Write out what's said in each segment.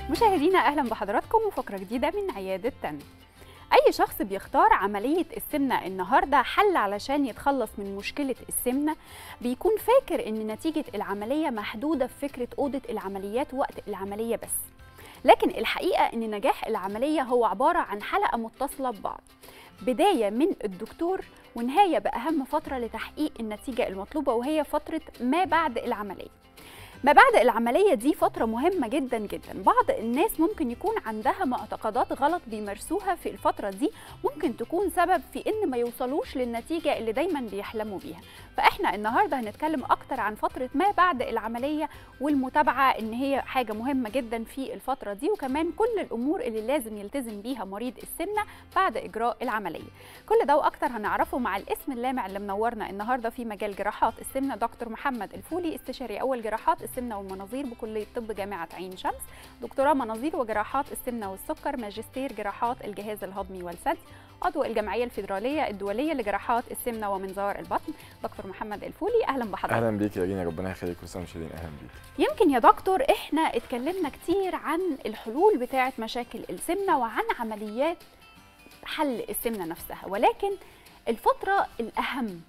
مشاهدينا اهلا بحضراتكم وفقره جديده من عياده تن اي شخص بيختار عمليه السمنه النهارده حل علشان يتخلص من مشكله السمنه بيكون فاكر ان نتيجه العمليه محدوده في فكره اوضه العمليات وقت العمليه بس لكن الحقيقه ان نجاح العمليه هو عباره عن حلقه متصله ببعض بدايه من الدكتور ونهايه باهم فتره لتحقيق النتيجه المطلوبه وهي فتره ما بعد العمليه ما بعد العملية دي فترة مهمة جدا جدا بعض الناس ممكن يكون عندها معتقدات غلط بيمارسوها في الفترة دي ممكن تكون سبب في ان ما يوصلوش للنتيجة اللي دايما بيحلموا بيها فاحنا النهاردة هنتكلم اكتر عن فترة ما بعد العملية والمتابعة ان هي حاجة مهمة جدا في الفترة دي وكمان كل الامور اللي لازم يلتزم بيها مريض السمنة بعد اجراء العملية كل ده واكتر هنعرفه مع الاسم اللامع اللي منورنا النهاردة في مجال جراحات السمنة دكتور محمد الفولي استشاري اول جراحات السمنه والمناظير بكليه طب جامعه عين شمس دكتوراه مناظير وجراحات السمنه والسكر ماجستير جراحات الجهاز الهضمي والثدي عضو الجمعيه الفيدراليه الدوليه لجراحات السمنه ومنظار البطن دكتور محمد الفولي اهلا بحضرتك اهلا بيك يا رينا ربنا يخليك وسام شيرين اهلا بيك يمكن يا دكتور احنا اتكلمنا كتير عن الحلول بتاعه مشاكل السمنه وعن عمليات حل السمنه نفسها ولكن الفتره الاهم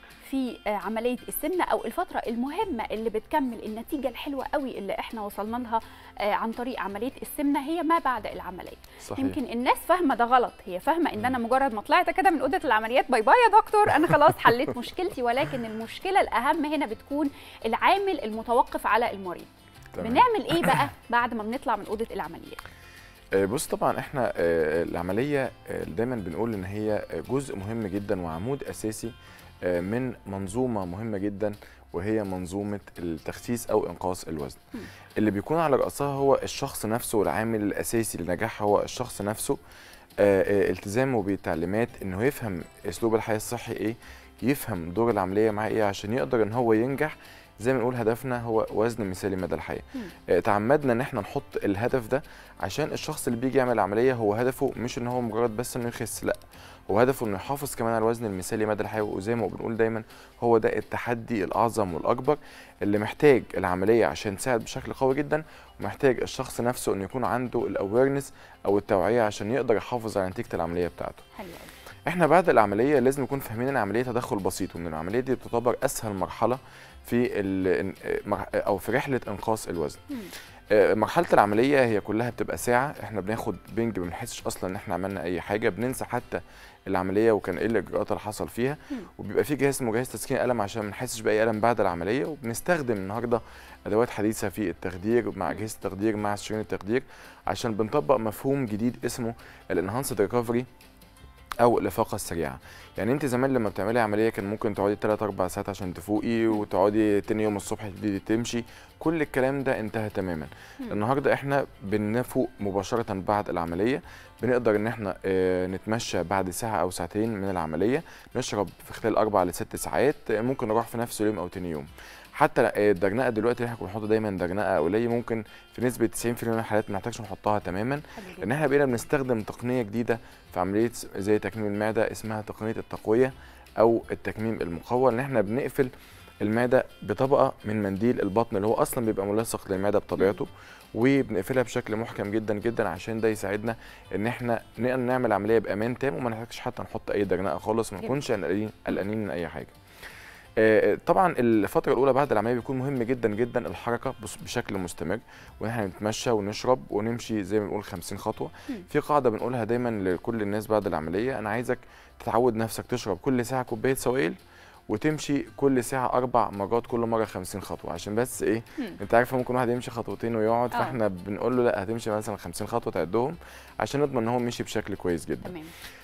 في عمليه السمنه او الفتره المهمه اللي بتكمل النتيجه الحلوه قوي اللي احنا وصلنا لها عن طريق عمليه السمنه هي ما بعد العمليه صحيح. يمكن الناس فاهمه ده غلط هي فاهمه ان انا مجرد ما طلعت كده من اوضه العمليات باي باي يا دكتور انا خلاص حليت مشكلتي ولكن المشكله الاهم هنا بتكون العامل المتوقف على المريض تمام. بنعمل ايه بقى بعد ما بنطلع من اوضه العمليات آه، بص طبعا احنا آه، العمليه آه، دايما بنقول ان هي جزء مهم جدا وعمود اساسي آه، من منظومه مهمه جدا وهي منظومه التخسيس او انقاص الوزن مم. اللي بيكون على راسها هو الشخص نفسه والعامل الاساسي لنجاحها هو الشخص نفسه آه، آه، التزامه بالتعليمات انه يفهم اسلوب الحياه الصحي ايه يفهم دور العمليه معاه ايه عشان يقدر ان هو ينجح زي ما نقول هدفنا هو وزن مثالي مدى الحياه مم. آه، تعمدنا ان احنا نحط الهدف ده عشان الشخص اللي بيجي يعمل عمليه هو هدفه مش ان هو مجرد بس انه يخس لا هو هدفه انه يحافظ كمان على الوزن المثالي مدى الحياه وزي ما بنقول دايما هو ده التحدي الاعظم والاكبر اللي محتاج العمليه عشان تساعد بشكل قوي جدا ومحتاج الشخص نفسه انه يكون عنده الاويرنس او التوعيه عشان يقدر يحافظ على نتيجه العمليه بتاعته حلو قوي احنا بعد العمليه لازم نكون فاهمين ان العمليه تدخل بسيط وان العمليه دي تعتبر اسهل مرحله في ال- مر- او في رحله انقاص الوزن مم. آه، مرحله العمليه هي كلها بتبقى ساعه احنا بناخد بنج ما بنحسش اصلا ان احنا عملنا اي حاجه بننسى حتى العمليه وكان ايه الاجراءات اللي حصل فيها مم. وبيبقى في جهاز اسمه جهاز تسكين الم عشان ما نحسش باي الم بعد العمليه وبنستخدم النهارده ادوات حديثه في التخدير مع اجهزه التخدير مع شريان التخدير عشان بنطبق مفهوم جديد اسمه الانهانسد ريكفري او الافاقه السريعه يعني انت زمان لما بتعملي عمليه كان ممكن تقعدي 3 4 ساعات عشان تفوقي وتقعدي تاني يوم الصبح تبتدي تمشي كل الكلام ده انتهى تماما مم. النهارده احنا بنفوق مباشره بعد العمليه بنقدر ان احنا آه، نتمشى بعد ساعه او ساعتين من العمليه نشرب في خلال اربع لست ساعات آه، ممكن نروح في نفس اليوم او تاني يوم حتى آه، الدرنقه دلوقتي اللي احنا كنا بنحط دايما درنقه قليل ممكن في نسبه 90% من الحالات ما نحتاجش نحطها تماما حلو ان جدا احنا بقينا بنستخدم تقنيه جديده في عمليه زي تكميم المعده اسمها تقنيه التقويه او التكميم المقوى ان احنا بنقفل المعده بطبقه من منديل البطن اللي هو اصلا بيبقى ملصق للمعده بطبيعته وبنقفلها بشكل محكم جدا جدا عشان ده يساعدنا ان احنا نقدر نعمل عمليه بامان تام وما نحتاجش حتى نحط اي درنقه خالص ما جميل. نكونش قلقانين قلقانين من اي حاجه آه، طبعا الفتره الاولى بعد العمليه بيكون مهم جدا جدا الحركه بس- بشكل مستمر وان احنا نتمشى ونشرب ونمشي زي ما بنقول 50 خطوه مم. في قاعده بنقولها دايما لكل الناس بعد العمليه انا عايزك تتعود نفسك تشرب كل ساعه كوبايه سوائل وتمشي كل ساعه اربع مرات كل مره 50 خطوه عشان بس ايه مم. انت عارفه ممكن واحد يمشي خطوتين ويقعد آه. فاحنا بنقول له لا هتمشي مثلا 50 خطوه تعدهم عشان نضمن ان هو مشي بشكل كويس جدا تمام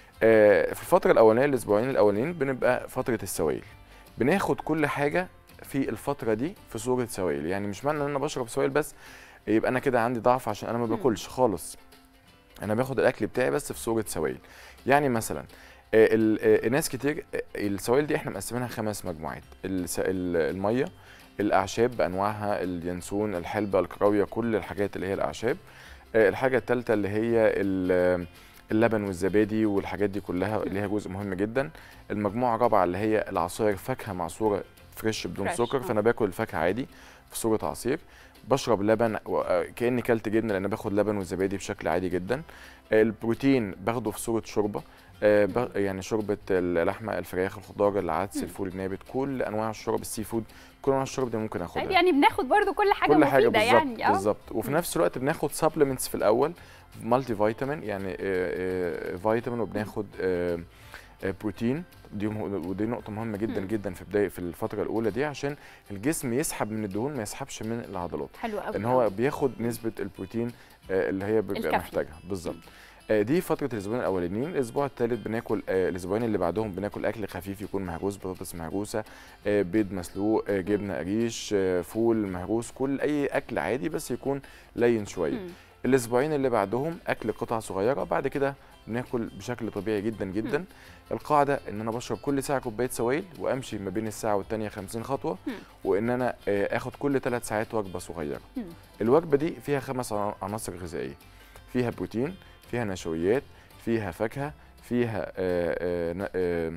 آه، في الفترة الأولانية الأسبوعين الأولانيين بنبقى فترة السوائل بناخد كل حاجة في الفترة دي في صورة سوائل يعني مش معنى إن أنا بشرب سوائل بس يبقى أنا كده عندي ضعف عشان أنا ما مم. باكلش خالص أنا باخد الأكل بتاعي بس في صورة سوائل يعني مثلا آه، ال- آه، ناس كتير آه، السوائل دي احنا مقسمينها خمس مجموعات الس- ال- المية الأعشاب بأنواعها اليانسون الحلبة الكراوية كل الحاجات اللي هي الأعشاب آه، الحاجة الثالثة اللي هي ال- اللبن والزبادي والحاجات دي كلها ليها جزء مهم جدا المجموعه الرابعه اللي هي العصاير فاكهه معصوره فريش بدون فريش، سكر آه. فانا باكل الفاكهه عادي في صوره عصير بشرب لبن و- آه، كاني كلت جبنه لان باخد لبن والزبادي بشكل عادي جدا آه، البروتين باخده في صوره شوربه آه، ب- يعني شوربه اللحمه الفراخ الخضار العدس مم. الفول النابت كل انواع الشرب السي فود كل انواع الشرب دي ممكن طيب اخدها يعني بناخد برضو كل حاجه كل حاجه مفيده بالظبط يعني اه بالظبط وفي مم. نفس الوقت بناخد سبلمنتس في الاول مالتي فيتامين يعني آه، آه، فيتامين وبناخد آه، آه، بروتين دي مه- ودي نقطه مهمه جدا مم. جدا في بدايه في الفتره الاولى دي عشان الجسم يسحب من الدهون ما يسحبش من العضلات حلو قوي لان هو بياخد نسبه البروتين آه، اللي هي بيبقى الكافية. محتاجها بالظبط آه، دي فتره الاسبوعين الاولانيين الاسبوع الثالث بناكل آه، الاسبوعين اللي بعدهم بناكل اكل خفيف يكون مهروس بطاطس مهروسه آه، بيض مسلوق آه، جبنه قريش آه، فول مهروس كل اي اكل عادي بس يكون لين شويه مم. الاسبوعين اللي بعدهم اكل قطع صغيره بعد كده بناكل بشكل طبيعي جدا جدا مم. القاعده ان انا بشرب كل ساعه كوبايه سوائل وامشي ما بين الساعه والتانيه 50 خطوه مم. وان انا آه، اخد كل ثلاث ساعات وجبه صغيره مم. الوجبه دي فيها خمس عنا- عناصر غذائيه فيها بروتين فيها نشويات فيها فاكهه فيها آه، آه، ن- آه،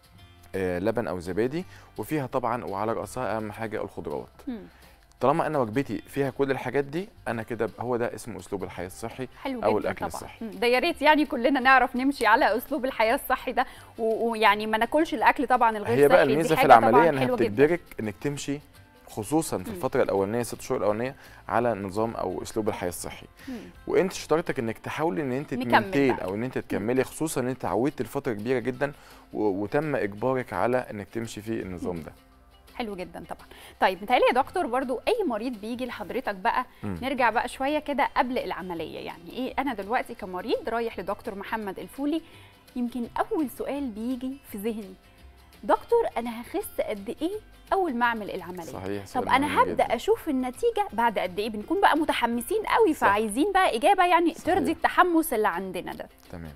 آه، لبن او زبادي وفيها طبعا وعلى راسها اهم حاجه الخضروات مم. طالما انا وجبتي فيها كل الحاجات دي انا كده هو ده اسمه اسلوب الحياه الصحي حلو أو جدا الأكل طبعا الصحي. مم. ده يا ريت يعني كلنا نعرف نمشي على اسلوب الحياه الصحي ده و- ويعني ما ناكلش الاكل طبعا الغير هي بقى صحي. دي الميزه في حاجة طبعاً العمليه انها حلوة جداً. بتجبرك انك تمشي خصوصا في مم. الفتره الاولانيه ست شهور الاولانيه على نظام او اسلوب الحياه الصحي مم. وانت شطارتك انك تحاولي ان انت نكمل تمنتين بقى. او ان انت تكملي خصوصا ان انت اتعودت لفتره كبيره جدا و- وتم اجبارك على انك تمشي في النظام ده حلو جدا طبعا طيب متهيألي يا دكتور برضو اي مريض بيجي لحضرتك بقى مم. نرجع بقى شويه كده قبل العمليه يعني ايه انا دلوقتي كمريض رايح لدكتور محمد الفولي يمكن اول سؤال بيجي في ذهني دكتور انا هخس قد ايه اول ما اعمل العمليه صحيح طب سؤال انا مهم هبدا جداً. اشوف النتيجه بعد قد ايه بنكون بقى متحمسين قوي صح. فعايزين بقى اجابه يعني صحيح. ترضي التحمس اللي عندنا ده تمام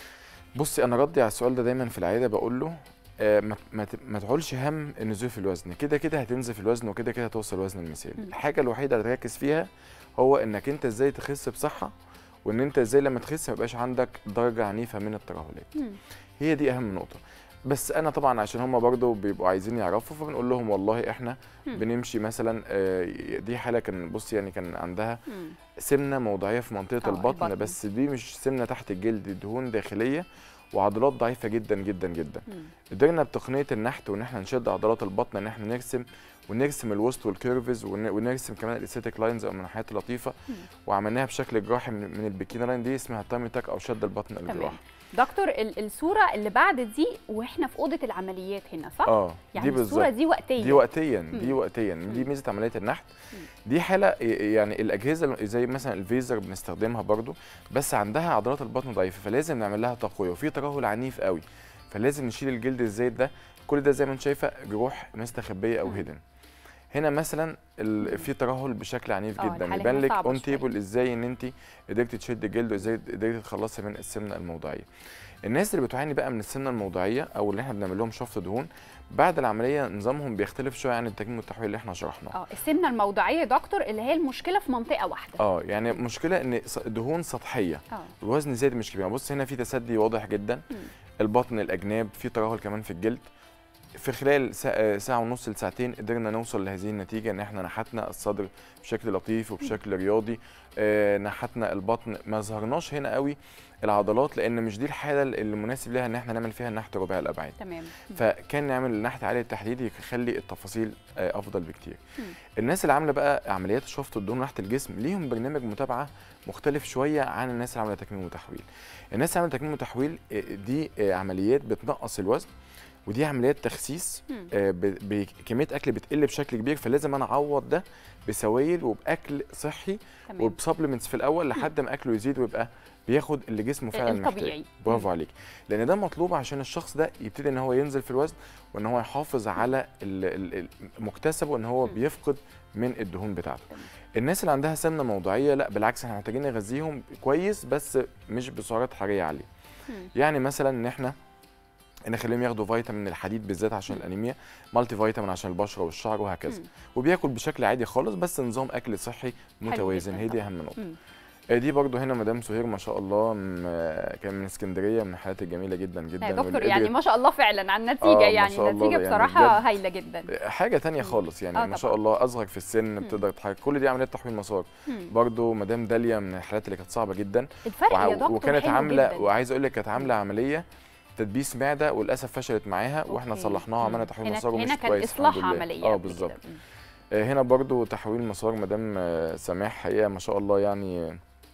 بصي انا ردي على السؤال ده دايما في العياده بقول له آه، ما ما ت- ما تعولش هم النزول في الوزن كده كده هتنزل في الوزن وكده كده هتوصل الوزن المثالي مم. الحاجه الوحيده اللي تركز فيها هو انك انت ازاي تخس بصحه وان انت ازاي لما تخس ما يبقاش عندك درجه عنيفه من الترهلات مم. هي دي اهم نقطه بس انا طبعا عشان هم برضو بيبقوا عايزين يعرفوا فبنقول لهم والله احنا مم. بنمشي مثلا آه، دي حاله كان بصي يعني كان عندها مم. سمنه موضعيه في منطقه آه، البطن, البطن. بس دي مش سمنه تحت الجلد دي دهون داخليه وعضلات ضعيفه جدا جدا جدا مم. قدرنا بتقنيه النحت وان احنا نشد عضلات البطن ان احنا نرسم ونرسم الوسط والكيرفز ون- ونرسم كمان الاستيتيك لاينز او المنحنيات اللطيفه مم. وعملناها بشكل جراحي من من البيكينا لاين دي اسمها تامي تاك او شد البطن تمام الجراحي دكتور ال- الصوره اللي بعد دي واحنا في اوضه العمليات هنا صح اه يعني دي الصوره بالظبط دي وقتيه دي وقتيا مم. دي وقتيا دي مم. ميزه عمليه النحت مم. دي حاله يعني الاجهزه اللي زي مثلا الفيزر بنستخدمها برضو بس عندها عضلات البطن ضعيفه فلازم نعمل لها تقويه وفي ترهل عنيف قوي فلازم نشيل الجلد الزايد ده كل ده زي ما انت شايفه جروح مستخبيه او مم. هيدن هنا مثلا ال- مم. في ترهل بشكل عنيف آه، جدا الحالة يبان هنا لك صعبة اون شوية. تيبل ازاي ان انت قدرتي تشد الجلد وازاي قدرتي تتخلصي من السمنه الموضعيه الناس اللي بتعاني بقى من السمنه الموضعيه او اللي احنا بنعمل لهم شفط دهون بعد العمليه نظامهم بيختلف شويه عن التكميم والتحويل اللي احنا شرحناه اه السمنه الموضعيه يا دكتور اللي هي المشكله في منطقه واحده اه يعني مشكله ان س- دهون سطحيه اه الوزن زايد مش كبير بص هنا في تسدي واضح جدا مم. البطن الاجناب في ترهل كمان في الجلد في خلال ساعة, ساعة ونص لساعتين قدرنا نوصل لهذه النتيجة ان احنا نحتنا الصدر بشكل لطيف وبشكل رياضي آه نحتنا البطن ما ظهرناش هنا قوي العضلات لان مش دي الحالة اللي مناسب لها ان احنا نعمل فيها النحت رباعي الابعاد تمام فكان نعمل النحت عالي التحديد يخلي التفاصيل آه، افضل بكتير مم. الناس اللي عامله بقى عمليات شفط الدهون ونحت الجسم ليهم برنامج متابعه مختلف شويه عن الناس اللي عامله تكميم وتحويل الناس اللي عامله تكميم وتحويل آه، دي آه، عمليات بتنقص الوزن ودي عمليات تخسيس مم. آه، ب- بكميه اكل بتقل بشكل كبير فلازم انا اعوض ده بسوائل وباكل صحي تمام وبسبلمنتس في الاول لحد ما اكله يزيد ويبقى بياخد اللي جسمه فعلا محتاج الطبيعي. برافو عليك لان ده مطلوب عشان الشخص ده يبتدي ان هو ينزل في الوزن وان هو يحافظ على ال- ال- ال- مكتسبه ان هو مم. بيفقد من الدهون بتاعته تمام. الناس اللي عندها سمنه موضعيه لا بالعكس احنا محتاجين نغذيهم كويس بس مش بسعرات حراريه عاليه مم. يعني مثلا ان احنا نخليهم ياخدوا فيتامين الحديد بالذات عشان مم. الانيميا مالتي فيتامين عشان البشره والشعر وهكذا مم. وبياكل بشكل عادي خالص بس نظام اكل صحي متوازن جداً هي دي طبعاً. اهم نقطه مم. آه، دي برضو هنا مدام سهير ما شاء الله م- آه، كان من اسكندريه من الحالات الجميله جدا جدا يا دكتور واللي يعني قدرت- ما شاء الله فعلا على النتيجه آه، ما يعني شاء الله، النتيجه يعني بصراحه بجد. هايله جدا حاجه تانية مم. خالص يعني آه، ما شاء طبعاً. الله اصغر في السن مم. بتقدر تتحرك كل دي عمليات تحويل مسار مم. برضو مدام داليا من الحالات اللي كانت صعبه جدا الفرق وع- يا دكتور وكانت حلو عامله جدا. وعايز اقول لك كانت عامله عمليه تدبيس معده وللاسف فشلت معاها واحنا أوكي. صلحناها وعملنا مم. تحويل هنا مسار ومش هنا كان كويس اصلاح الحمد لله. عمليه اه قبل بالظبط كده. مم. آه، هنا برضو تحويل مسار مدام آه، سماح حقيقه ما شاء الله يعني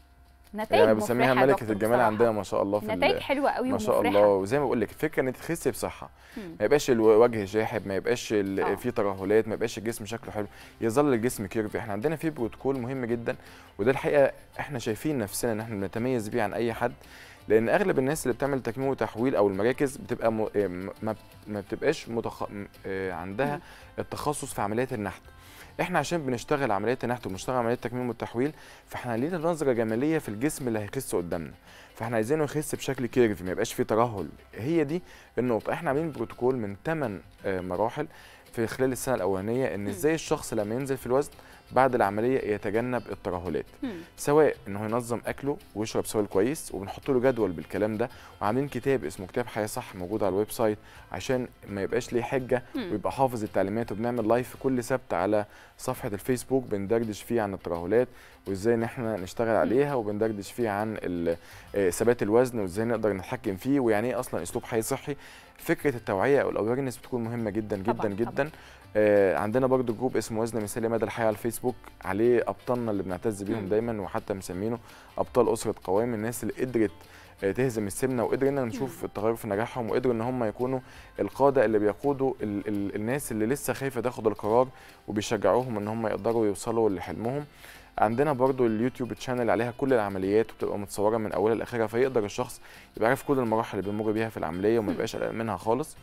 نتائج يعني بسميها مفرحة يا ملكه دكتور الجمال بصراحة. عندنا ما شاء الله في ال- نتائج حلوه قوي ما شاء ومفرحة. الله وزي ما بقول لك الفكره ان تخسي بصحه مم. ما يبقاش الوجه شاحب ما يبقاش آه. ال- فيه ترهلات ما يبقاش الجسم شكله حلو يظل الجسم كيرفي احنا عندنا فيه بروتوكول مهم جدا وده الحقيقه احنا شايفين نفسنا ان احنا بنتميز بيه عن اي حد لان اغلب الناس اللي بتعمل تكميم وتحويل او المراكز بتبقى م... آه، م- ما... ما بتبقاش متخ... م- آه، عندها مم. التخصص في عمليات النحت احنا عشان بنشتغل عمليات النحت وبنشتغل عمليات التكميم والتحويل فاحنا لينا نظره جماليه في الجسم اللي هيخس قدامنا فاحنا عايزينه يخس بشكل كيرفي ما يبقاش فيه ترهل هي دي النقطه احنا عاملين بروتوكول من 8 مراحل في خلال السنه الاولانيه ان مم. ازاي الشخص لما ينزل في الوزن بعد العمليه يتجنب الترهلات مم. سواء انه ينظم اكله ويشرب سوائل كويس وبنحط له جدول بالكلام ده وعاملين كتاب اسمه كتاب حياه صح موجود على الويب سايت عشان ما يبقاش ليه حجه مم. ويبقى حافظ التعليمات وبنعمل لايف كل سبت على صفحه الفيسبوك بندردش فيه عن الترهلات وازاي ان احنا نشتغل عليها وبندردش فيه عن ال- آه، ثبات الوزن وازاي نقدر نتحكم فيه ويعني ايه اصلا اسلوب حياه صحي فكره التوعيه او الاويرنس بتكون مهمه جدا جدا طبعاً، جدا آه عندنا برضو جروب اسمه وزن مثالي مدى الحياه على الفيسبوك عليه ابطالنا اللي بنعتز بيهم مم. دايما وحتى مسمينه ابطال اسره قوام الناس اللي قدرت آه، تهزم السمنه وقدرنا نشوف التغير في نجاحهم وقدروا ان هم يكونوا القاده اللي بيقودوا ال ال الناس اللي لسه خايفه تاخد القرار وبيشجعوهم ان هم يقدروا يوصلوا لحلمهم عندنا برضو اليوتيوب تشانل عليها كل العمليات وبتبقى متصوره من اولها لاخرها فيقدر الشخص يبقى عارف كل المراحل اللي بيمر بيها في العمليه وما مم. يبقاش قلقان منها خالص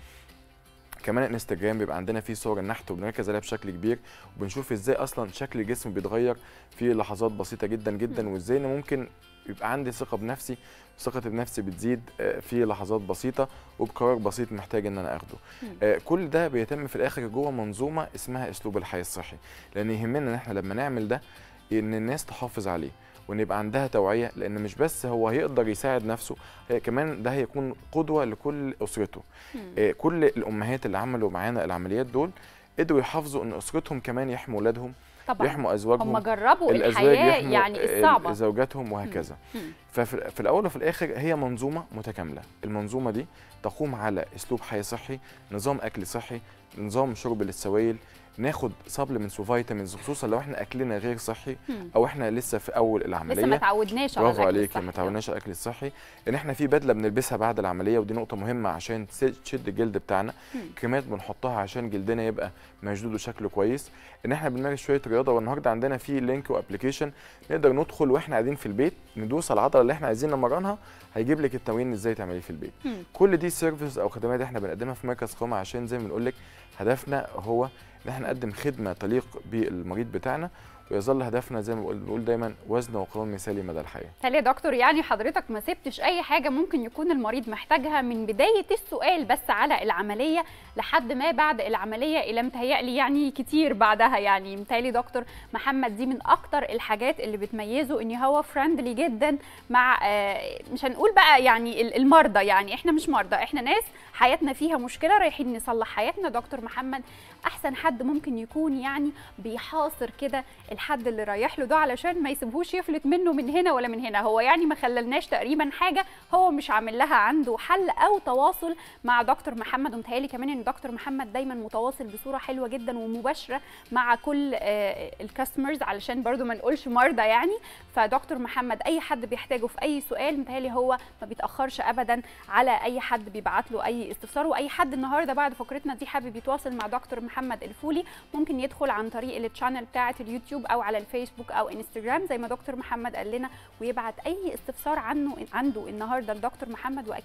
كمان الانستجرام بيبقى عندنا فيه صور النحت وبنركز عليها بشكل كبير وبنشوف ازاي اصلا شكل الجسم بيتغير في لحظات بسيطه جدا جدا مم. وازاي ان ممكن يبقى عندي ثقه بنفسي ثقتي بنفسي بتزيد آه، في لحظات بسيطه وبقرار بسيط محتاج ان انا اخده مم. آه، كل ده بيتم في الاخر جوه منظومه اسمها اسلوب الحياه الصحي لان يهمنا ان احنا لما نعمل ده ان الناس تحافظ عليه وان يبقى عندها توعيه لان مش بس هو هيقدر يساعد نفسه هي كمان ده هيكون قدوه لكل اسرته مم. آه، كل الامهات اللي عملوا معانا العمليات دول قدروا يحافظوا ان اسرتهم كمان يحموا اولادهم طبعا يحموا ازواجهم هم جربوا الازواج الحياه يحموا يعني آه، الصعبه زوجاتهم وهكذا مم. ففي في الاول وفي الاخر هي منظومه متكامله المنظومه دي تقوم على اسلوب حياه صحي نظام اكل صحي نظام شرب للسوائل ناخد سبلمنتس وفيتامينز خصوصا لو احنا اكلنا غير صحي مم. او احنا لسه في اول لسه ما العمليه تعودناش على برافو الأكل عليك الصحي ما ده. تعودناش على الاكل الصحي ان احنا في بدله بنلبسها بعد العمليه ودي نقطه مهمه عشان تس- تشد الجلد بتاعنا مم. كريمات بنحطها عشان جلدنا يبقى مشدود وشكله كويس ان احنا بنمارس شويه رياضه والنهارده عندنا في لينك وابلكيشن نقدر ندخل واحنا قاعدين في البيت ندوس على العضله اللي احنا عايزين نمرنها هيجيب لك التمرين ازاي تعمليه في البيت مم. كل دي سيرفيس او خدمات احنا بنقدمها في مركز قامه عشان زي ما بنقول لك هدفنا هو ان احنا نقدم خدمه تليق بالمريض بتاعنا ويظل هدفنا زي ما بقول- بنقول دايما وزن وقوام مثالي مدى الحياه هل يا دكتور يعني حضرتك ما سبتش اي حاجه ممكن يكون المريض محتاجها من بدايه السؤال بس على العمليه لحد ما بعد العمليه الى متهيألي يعني كتير بعدها يعني متهيألي دكتور محمد دي من اكتر الحاجات اللي بتميزه ان هو فريندلي جدا مع آه، مش هنقول بقى يعني ال- المرضى يعني احنا مش مرضى احنا ناس حياتنا فيها مشكله رايحين نصلح حياتنا دكتور محمد احسن حد ممكن يكون يعني بيحاصر كده الحد اللي رايح له ده علشان ما يسيبهوش يفلت منه من هنا ولا من هنا هو يعني ما خللناش تقريبا حاجه هو مش عامل لها عنده حل او تواصل مع دكتور محمد ومتهيألي كمان ان دكتور محمد دايما متواصل بصوره حلوه جدا ومباشره مع كل الكاستمرز علشان برضو ما نقولش مرضى يعني فدكتور محمد اي حد بيحتاجه في اي سؤال متهيألي هو ما بيتاخرش ابدا على اي حد بيبعت له اي استفسار واي حد النهارده بعد فقرتنا دي حابب يتواصل مع دكتور محمد الفولي ممكن يدخل عن طريق التشانل بتاعه اليوتيوب او على الفيسبوك او انستجرام زي ما دكتور محمد قال لنا ويبعت اي استفسار عنه عنده النهارده لدكتور محمد واكيد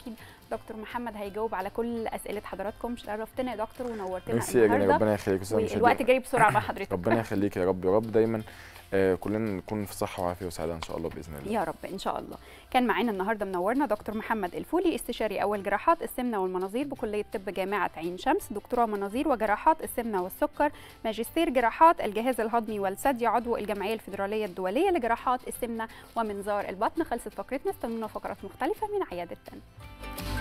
دكتور محمد هيجاوب على كل اسئله حضراتكم شرفتنا يا دكتور ونورتنا ميرسي يا جاني النهارده ربنا يخليك أستاذ مشاهدي. والوقت جري بسرعه مع حضرتك ربنا يخليك يا رب يا رب دايما آه، كلنا نكون في صحه وعافيه وسعاده ان شاء الله باذن الله يا رب ان شاء الله كان معانا النهارده منورنا دكتور محمد الفولي استشاري اول جراحات السمنه والمناظير بكليه طب جامعه عين شمس دكتوراه مناظير وجراحات السمنه والسكر ماجستير جراحات الجهاز الهضمي والثدي عضو الجمعيه الفيدراليه الدوليه لجراحات السمنه ومنظار البطن خلصت فقرتنا استنونا فقرات مختلفه من عياده تن